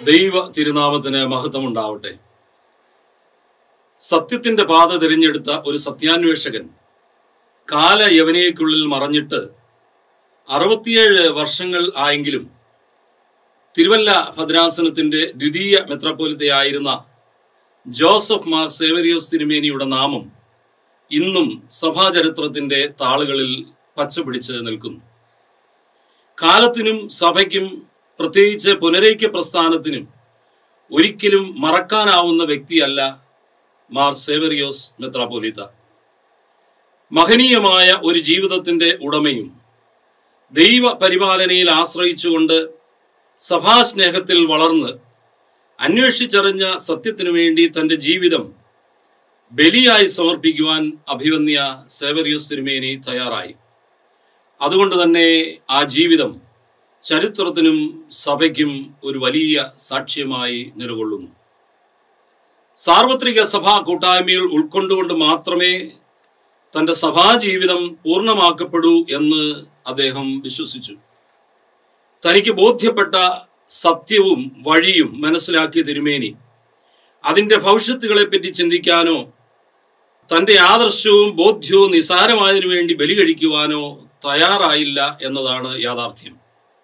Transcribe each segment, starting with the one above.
ദൈവ തിരുനാമത്തിന് മഹത്വമുണ്ടാവട്ടെ സത്യത്തിന്റെ പാത തിരഞ്ഞെടുത്ത ഒരു സത്യാന്വേഷകൻ കാല യവനയ്ക്കുള്ളിൽ മറഞ്ഞിട്ട് അറുപത്തിയേഴ് വർഷങ്ങൾ ആയെങ്കിലും തിരുവല്ല ഭദ്രാസനത്തിന്റെ ദ്വിതീയ മെത്രാപ്പോലിത്തയായിരുന്ന ജോസഫ് മാർ സേവരിയോസ് തിരുമേനിയുടെ നാമം ഇന്നും സഭാചരിത്രത്തിന്റെ താളുകളിൽ പച്ചപിടിച്ച് നിൽക്കുന്നു കാലത്തിനും സഭയ്ക്കും പ്രത്യേകിച്ച് പുനരൈക്യ പ്രസ്ഥാനത്തിനും ഒരിക്കലും മറക്കാനാവുന്ന വ്യക്തിയല്ല മാർ സേവറിയോസ് മെത്രാപോലിത്ത മഹനീയമായ ഒരു ജീവിതത്തിന്റെ ഉടമയും ദൈവ പരിപാലനയിൽ ആശ്രയിച്ചുകൊണ്ട് സഭാസ്നേഹത്തിൽ വളർന്ന് അന്വേഷിച്ചറിഞ്ഞ സത്യത്തിനു വേണ്ടി തന്റെ ജീവിതം ബലിയായി സമർപ്പിക്കുവാൻ അഭിവന്യ സേവറിയോസ് തിരുമേനി തയ്യാറായി അതുകൊണ്ട് തന്നെ ആ ജീവിതം ചരിത്രത്തിനും സഭയ്ക്കും ഒരു വലിയ സാക്ഷ്യമായി നിലകൊള്ളുന്നു സാർവത്രിക സഭാ കൂട്ടായ്മയിൽ ഉൾക്കൊണ്ടുകൊണ്ട് മാത്രമേ തൻ്റെ സഭാജീവിതം പൂർണ്ണമാക്കപ്പെടൂ എന്ന് അദ്ദേഹം വിശ്വസിച്ചു തനിക്ക് ബോധ്യപ്പെട്ട സത്യവും വഴിയും മനസ്സിലാക്കിയ തിരുമേനി അതിൻ്റെ ഭവിഷ്യത്തുകളെപ്പറ്റി ചിന്തിക്കാനോ തൻ്റെ ആദർശവും ബോധ്യവും നിസാരമായതിനു വേണ്ടി ബലി കഴിക്കുവാനോ തയ്യാറായില്ല എന്നതാണ് യാഥാർത്ഥ്യം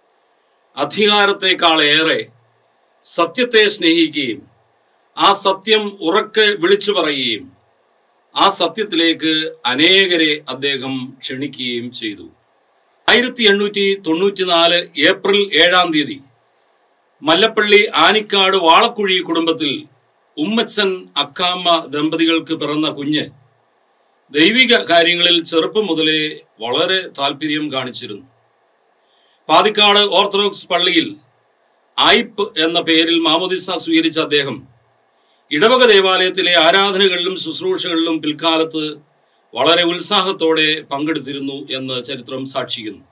അധികാരത്തെക്കാളേറെ സത്യത്തെ സ്നേഹിക്കുകയും ആ സത്യം ഉറക്കെ വിളിച്ചു പറയുകയും ആ സത്യത്തിലേക്ക് അനേകരെ അദ്ദേഹം ക്ഷണിക്കുകയും ചെയ്തു ആയിരത്തി എണ്ണൂറ്റി തൊണ്ണൂറ്റിനാല് ഏപ്രിൽ ഏഴാം തീയതി മല്ലപ്പള്ളി ആനിക്കാട് വാളക്കുഴി കുടുംബത്തിൽ ഉമ്മച്ചൻ അക്കാമ്മ ദമ്പതികൾക്ക് പിറന്ന കുഞ്ഞ് ദൈവിക കാര്യങ്ങളിൽ ചെറുപ്പം മുതലേ വളരെ താല്പര്യം കാണിച്ചിരുന്നു പാതിക്കാട് ഓർത്തഡോക്സ് പള്ളിയിൽ ആയിപ്പ് എന്ന പേരിൽ മാമോദിസ സ്വീകരിച്ച അദ്ദേഹം ഇടവക ദേവാലയത്തിലെ ആരാധനകളിലും ശുശ്രൂഷകളിലും പിൽക്കാലത്ത് വളരെ ഉത്സാഹത്തോടെ പങ്കെടുത്തിരുന്നു എന്ന് ചരിത്രം സാക്ഷിക്കുന്നു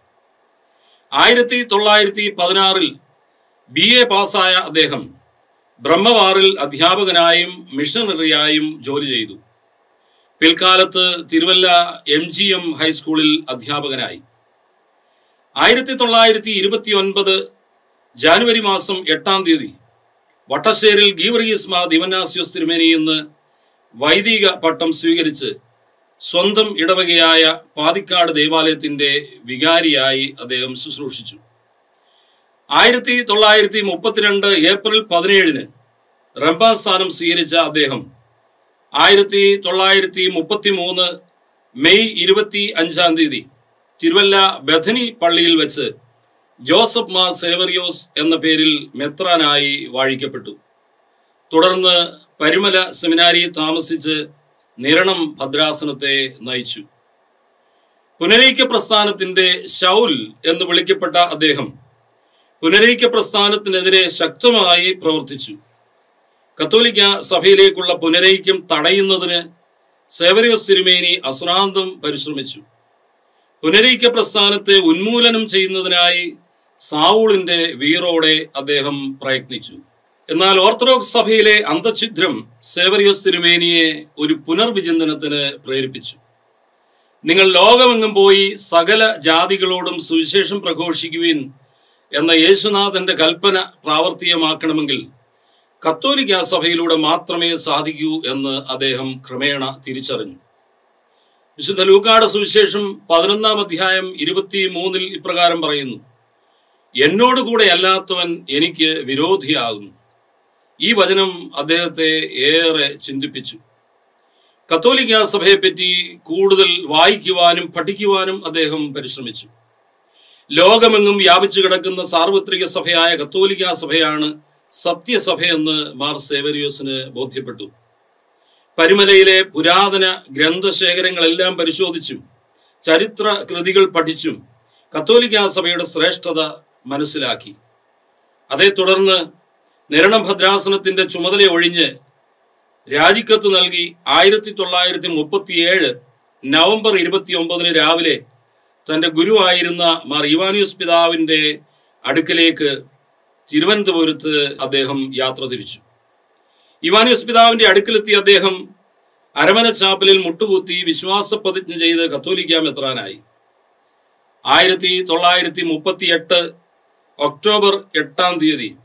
ആയിരത്തി തൊള്ളായിരത്തി പതിനാറിൽ ബി എ പാസ്സായ അദ്ദേഹം ബ്രഹ്മവാറിൽ അധ്യാപകനായും മിഷണറിയായും ജോലി ചെയ്തു പിൽക്കാലത്ത് തിരുവല്ല എം ജി എം ഹൈസ്കൂളിൽ അധ്യാപകനായി ആയിരത്തി തൊള്ളായിരത്തി ഇരുപത്തി ഒൻപത് ജാനുവരി മാസം എട്ടാം തീയതി വട്ടശ്ശേരിൽ ഗീവർഗീസ് മാ ദിവനാസ്യോസ് തിരുമേനി എന്ന് വൈദിക പട്ടം സ്വീകരിച്ച് സ്വന്തം ഇടവകയായ പാതിക്കാട് ദേവാലയത്തിന്റെ വികാരിയായി അദ്ദേഹം ശുശ്രൂഷിച്ചു ആയിരത്തി തൊള്ളായിരത്തി മുപ്പത്തിരണ്ട് ഏപ്രിൽ പതിനേഴിന് റംബാൻ സ്ഥാനം സ്വീകരിച്ച അദ്ദേഹം ആയിരത്തി തൊള്ളായിരത്തി മുപ്പത്തി മൂന്ന് മെയ് ഇരുപത്തി അഞ്ചാം തീയതി തിരുവല്ല ബഥനി പള്ളിയിൽ വെച്ച് ജോസഫ് മാ സേവറിയോസ് എന്ന പേരിൽ മെത്രാനായി വാഴിക്കപ്പെട്ടു തുടർന്ന് പരിമല സെമിനാരിയിൽ താമസിച്ച് നിരണം ഭദ്രാസനത്തെ നയിച്ചു പുനരൈക്യ പ്രസ്ഥാനത്തിന്റെ ഷൗൽ എന്ന് വിളിക്കപ്പെട്ട അദ്ദേഹം പുനരൈക്യ പ്രസ്ഥാനത്തിനെതിരെ ശക്തമായി പ്രവർത്തിച്ചു കത്തോലിക്ക സഭയിലേക്കുള്ള പുനരൈക്യം തടയുന്നതിന് സേവരിയോസ് തിരുമേനി അശ്രാന്തം പരിശ്രമിച്ചു പുനരൈക്യ പ്രസ്ഥാനത്തെ ഉന്മൂലനം ചെയ്യുന്നതിനായി സാവൂളിന്റെ വീറോടെ അദ്ദേഹം പ്രയത്നിച്ചു എന്നാൽ ഓർത്തഡോക്സ് സഭയിലെ അന്തഛിദ്രം സേവറിയോസ് തിരുമേനിയെ ഒരു പുനർവിചിന്തനത്തിന് പ്രേരിപ്പിച്ചു നിങ്ങൾ ലോകമെങ്ങും പോയി സകല ജാതികളോടും സുവിശേഷം പ്രഘോഷിക്കുവിൻ എന്ന യേശുനാഥന്റെ കൽപ്പന പ്രാവർത്തികമാക്കണമെങ്കിൽ കത്തോലിക്ക സഭയിലൂടെ മാത്രമേ സാധിക്കൂ എന്ന് അദ്ദേഹം ക്രമേണ തിരിച്ചറിഞ്ഞു വിശുദ്ധ ലൂക്കാട് സുവിശേഷം പതിനൊന്നാം അധ്യായം ഇരുപത്തി മൂന്നിൽ ഇപ്രകാരം പറയുന്നു എന്നോട് കൂടെ അല്ലാത്തവൻ എനിക്ക് വിരോധിയാകുന്നു ഈ വചനം അദ്ദേഹത്തെ ഏറെ ചിന്തിപ്പിച്ചു കത്തോലിക്ക സഭയെപ്പറ്റി കൂടുതൽ വായിക്കുവാനും പഠിക്കുവാനും അദ്ദേഹം പരിശ്രമിച്ചു ലോകമെങ്ങും വ്യാപിച്ചു കിടക്കുന്ന സാർവത്രിക സഭയായ കത്തോലിക്ക സഭയാണ് സത്യസഭയെന്ന് മാർ സേവരിയോസിന് ബോധ്യപ്പെട്ടു പരിമലയിലെ പുരാതന ഗ്രന്ഥശേഖരങ്ങളെല്ലാം പരിശോധിച്ചും ചരിത്ര കൃതികൾ പഠിച്ചും കത്തോലിക്ക സഭയുടെ ശ്രേഷ്ഠത മനസ്സിലാക്കി അതേ തുടർന്ന് നിരണം ഭദ്രാസനത്തിന്റെ ചുമതല ഒഴിഞ്ഞ് രാജിക്കത്ത് നൽകി ആയിരത്തി തൊള്ളായിരത്തി മുപ്പത്തിയേഴ് നവംബർ ഇരുപത്തി ഒമ്പതിന് രാവിലെ തന്റെ ഗുരുവായിരുന്ന മാർ ഇവാനിയോസ് പിതാവിന്റെ അടുക്കലേക്ക് തിരുവനന്തപുരത്ത് അദ്ദേഹം യാത്ര തിരിച്ചു ഇവാനിയോസ് പിതാവിന്റെ അടുക്കലെത്തിയ അദ്ദേഹം അരമന ചാപ്പലിൽ മുട്ടുകുത്തി വിശ്വാസ പ്രതിജ്ഞ ചെയ്ത് കത്തോലിക്ക മെത്രാനായി ആയിരത്തി തൊള്ളായിരത്തി മുപ്പത്തി എട്ട് ഒക്ടോബർ എട്ടാം തീയതി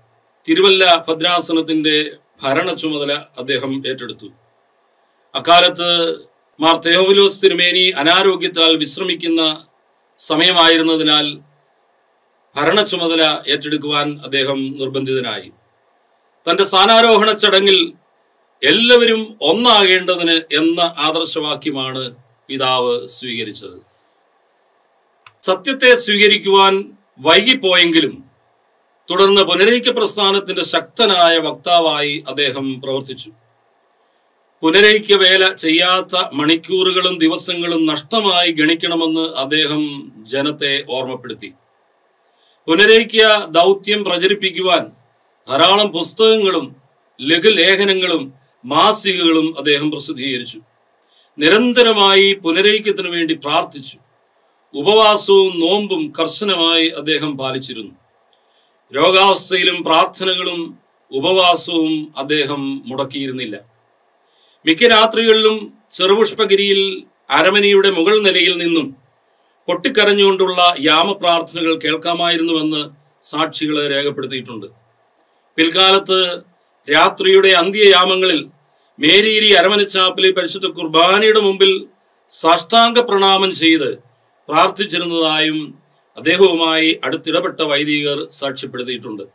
തിരുവല്ല ഭദ്രാസനത്തിന്റെ ഭരണ ചുമതല അദ്ദേഹം ഏറ്റെടുത്തു അക്കാലത്ത് മാർ തെയോവിലോസ് തിരുമേനി അനാരോഗ്യത്താൽ വിശ്രമിക്കുന്ന സമയമായിരുന്നതിനാൽ ഭരണ ചുമതല ഏറ്റെടുക്കുവാൻ അദ്ദേഹം നിർബന്ധിതനായി തന്റെ സ്ഥാനാരോഹണ ചടങ്ങിൽ എല്ലാവരും ഒന്നാകേണ്ടതിന് എന്ന ആദർശവാക്യമാണ് പിതാവ് സ്വീകരിച്ചത് സത്യത്തെ സ്വീകരിക്കുവാൻ വൈകിപ്പോയെങ്കിലും തുടർന്ന് പുനരൈക്യ പ്രസ്ഥാനത്തിന്റെ ശക്തനായ വക്താവായി അദ്ദേഹം പ്രവർത്തിച്ചു പുനരൈക്യ വേല ചെയ്യാത്ത മണിക്കൂറുകളും ദിവസങ്ങളും നഷ്ടമായി ഗണിക്കണമെന്ന് അദ്ദേഹം ജനത്തെ ഓർമ്മപ്പെടുത്തി പുനരൈക്യ ദൗത്യം പ്രചരിപ്പിക്കുവാൻ ധാരാളം പുസ്തകങ്ങളും ലഘുലേഖനങ്ങളും മാസികകളും അദ്ദേഹം പ്രസിദ്ധീകരിച്ചു നിരന്തരമായി പുനരൈക്യത്തിനു വേണ്ടി പ്രാർത്ഥിച്ചു ഉപവാസവും നോമ്പും കർശനമായി അദ്ദേഹം പാലിച്ചിരുന്നു രോഗാവസ്ഥയിലും പ്രാർത്ഥനകളും ഉപവാസവും അദ്ദേഹം മുടക്കിയിരുന്നില്ല മിക്ക രാത്രികളിലും ചെറുപുഷ്പഗിരിയിൽ അരമനയുടെ മുകൾ നിലയിൽ നിന്നും പൊട്ടിക്കരഞ്ഞുകൊണ്ടുള്ള യാമപ്രാർത്ഥനകൾ കേൾക്കാമായിരുന്നുവെന്ന് സാക്ഷികൾ രേഖപ്പെടുത്തിയിട്ടുണ്ട് പിൽക്കാലത്ത് രാത്രിയുടെ അന്ത്യയാമങ്ങളിൽ മേരീരി അരമനച്ചാപ്പിലെ പരിശുദ്ധ കുർബാനയുടെ മുമ്പിൽ സാഷ്ടാംഗ പ്രണാമം ചെയ്ത് പ്രാർത്ഥിച്ചിരുന്നതായും അദ്ദേഹവുമായി അടുത്തിടപെട്ട വൈദികർ സാക്ഷ്യപ്പെടുത്തിയിട്ടുണ്ട്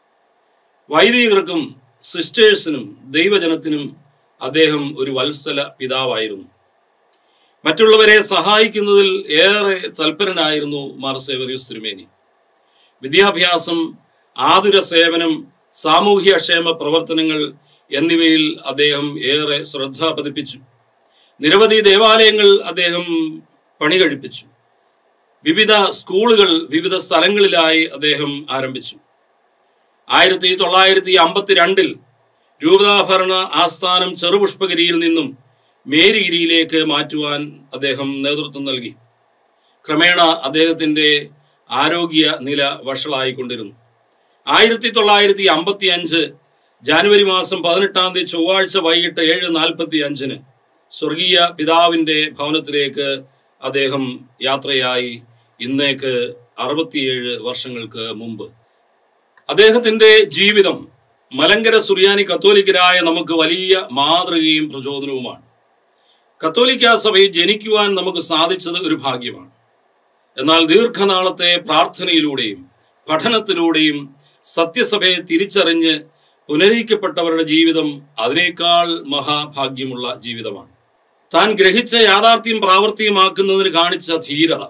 വൈദികർക്കും സിസ്റ്റേഴ്സിനും ദൈവജനത്തിനും അദ്ദേഹം ഒരു വത്സല പിതാവായിരുന്നു മറ്റുള്ളവരെ സഹായിക്കുന്നതിൽ ഏറെ തൽപരനായിരുന്നു മാർ സേവറിയസ് തിരുമേനി വിദ്യാഭ്യാസം ആതുര സേവനം സാമൂഹ്യക്ഷേമ പ്രവർത്തനങ്ങൾ എന്നിവയിൽ അദ്ദേഹം ഏറെ ശ്രദ്ധ പതിപ്പിച്ചു നിരവധി ദേവാലയങ്ങൾ അദ്ദേഹം പണി കഴിപ്പിച്ചു വിവിധ സ്കൂളുകൾ വിവിധ സ്ഥലങ്ങളിലായി അദ്ദേഹം ആരംഭിച്ചു ആയിരത്തി തൊള്ളായിരത്തി അമ്പത്തിരണ്ടിൽ രൂപതാഭരണ ആസ്ഥാനം ചെറുപുഷ്പഗിരിയിൽ നിന്നും മേരിഗിരിയിലേക്ക് മാറ്റുവാൻ അദ്ദേഹം നേതൃത്വം നൽകി ക്രമേണ അദ്ദേഹത്തിന്റെ ആരോഗ്യ നില വഷളായിക്കൊണ്ടിരുന്നു ആയിരത്തി തൊള്ളായിരത്തി അമ്പത്തി അഞ്ച് ജാനുവരി മാസം പതിനെട്ടാം തീയതി ചൊവ്വാഴ്ച വൈകിട്ട് ഏഴ് നാൽപ്പത്തി അഞ്ചിന് സ്വർഗീയ പിതാവിന്റെ ഭവനത്തിലേക്ക് അദ്ദേഹം യാത്രയായി ഇന്നേക്ക് അറുപത്തിയേഴ് വർഷങ്ങൾക്ക് മുമ്പ് അദ്ദേഹത്തിന്റെ ജീവിതം മലങ്കര സുറിയാനി കത്തോലിക്കരായ നമുക്ക് വലിയ മാതൃകയും പ്രചോദനവുമാണ് കത്തോലിക്ക സഭയിൽ ജനിക്കുവാൻ നമുക്ക് സാധിച്ചത് ഒരു ഭാഗ്യമാണ് എന്നാൽ ദീർഘനാളത്തെ പ്രാർത്ഥനയിലൂടെയും പഠനത്തിലൂടെയും സത്യസഭയെ തിരിച്ചറിഞ്ഞ് പുനരയിക്കപ്പെട്ടവരുടെ ജീവിതം അതിനേക്കാൾ മഹാഭാഗ്യമുള്ള ജീവിതമാണ് താൻ ഗ്രഹിച്ച യാഥാർത്ഥ്യം പ്രാവർത്തികമാക്കുന്നതിന് കാണിച്ച ധീരത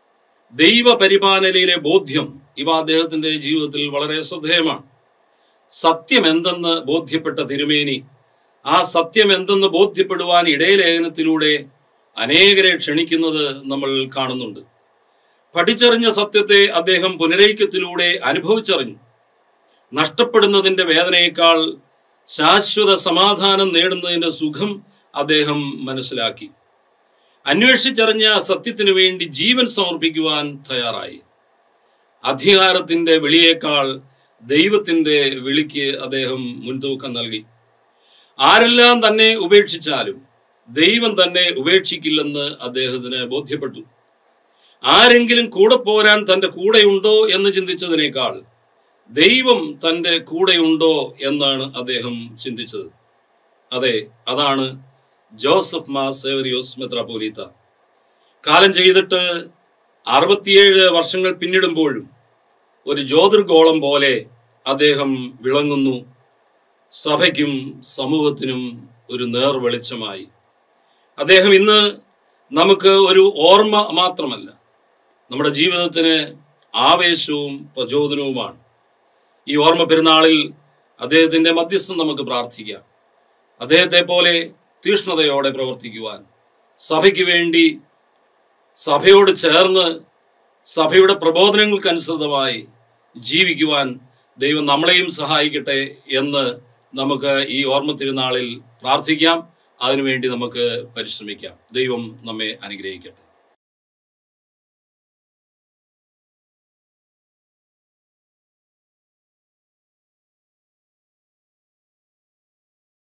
ദൈവപരിപാലനയിലെ ബോധ്യം ഇവ അദ്ദേഹത്തിന്റെ ജീവിതത്തിൽ വളരെ ശ്രദ്ധേയമാണ് സത്യം എന്തെന്ന് ബോധ്യപ്പെട്ട തിരുമേനി ആ സത്യം എന്തെന്ന് ബോധ്യപ്പെടുവാൻ ഇടയലേഖനത്തിലൂടെ അനേകരെ ക്ഷണിക്കുന്നത് നമ്മൾ കാണുന്നുണ്ട് പഠിച്ചറിഞ്ഞ സത്യത്തെ അദ്ദേഹം പുനരൈക്യത്തിലൂടെ അനുഭവിച്ചറിഞ്ഞു നഷ്ടപ്പെടുന്നതിന്റെ വേദനയേക്കാൾ ശാശ്വത സമാധാനം നേടുന്നതിന്റെ സുഖം അദ്ദേഹം മനസ്സിലാക്കി അന്വേഷിച്ചറിഞ്ഞ സത്യത്തിനു വേണ്ടി ജീവൻ സമർപ്പിക്കുവാൻ തയ്യാറായി അധികാരത്തിന്റെ വിളിയേക്കാൾ ദൈവത്തിന്റെ വിളിക്ക് അദ്ദേഹം മുൻതൂക്കം നൽകി ആരെല്ലാം തന്നെ ഉപേക്ഷിച്ചാലും ദൈവം തന്നെ ഉപേക്ഷിക്കില്ലെന്ന് അദ്ദേഹത്തിന് ബോധ്യപ്പെട്ടു ആരെങ്കിലും കൂടെ പോരാൻ തന്റെ കൂടെയുണ്ടോ എന്ന് ചിന്തിച്ചതിനേക്കാൾ ദൈവം തന്റെ കൂടെയുണ്ടോ എന്നാണ് അദ്ദേഹം ചിന്തിച്ചത് അതെ അതാണ് ജോസഫ് മാ സേവരിയോസ് മെത്രാപോലീത്ത കാലം ചെയ്തിട്ട് അറുപത്തിയേഴ് വർഷങ്ങൾ പിന്നിടുമ്പോഴും ഒരു ജ്യോതിർഗോളം പോലെ അദ്ദേഹം വിളങ്ങുന്നു സഭയ്ക്കും സമൂഹത്തിനും ഒരു നേർ വെളിച്ചമായി അദ്ദേഹം ഇന്ന് നമുക്ക് ഒരു ഓർമ്മ മാത്രമല്ല നമ്മുടെ ജീവിതത്തിന് ആവേശവും പ്രചോദനവുമാണ് ഈ ഓർമ്മ പെരുന്നാളിൽ അദ്ദേഹത്തിന്റെ മധ്യസ്ഥം നമുക്ക് പ്രാർത്ഥിക്കാം അദ്ദേഹത്തെ പോലെ തീഷ്ണതയോടെ പ്രവർത്തിക്കുവാൻ സഭയ്ക്ക് വേണ്ടി സഭയോട് ചേർന്ന് സഭയുടെ പ്രബോധനങ്ങൾക്കനുസൃതമായി ജീവിക്കുവാൻ ദൈവം നമ്മളെയും സഹായിക്കട്ടെ എന്ന് നമുക്ക് ഈ ഓർമ്മ തിരുനാളിൽ പ്രാർത്ഥിക്കാം അതിനുവേണ്ടി നമുക്ക് പരിശ്രമിക്കാം ദൈവം നമ്മെ അനുഗ്രഹിക്കട്ടെ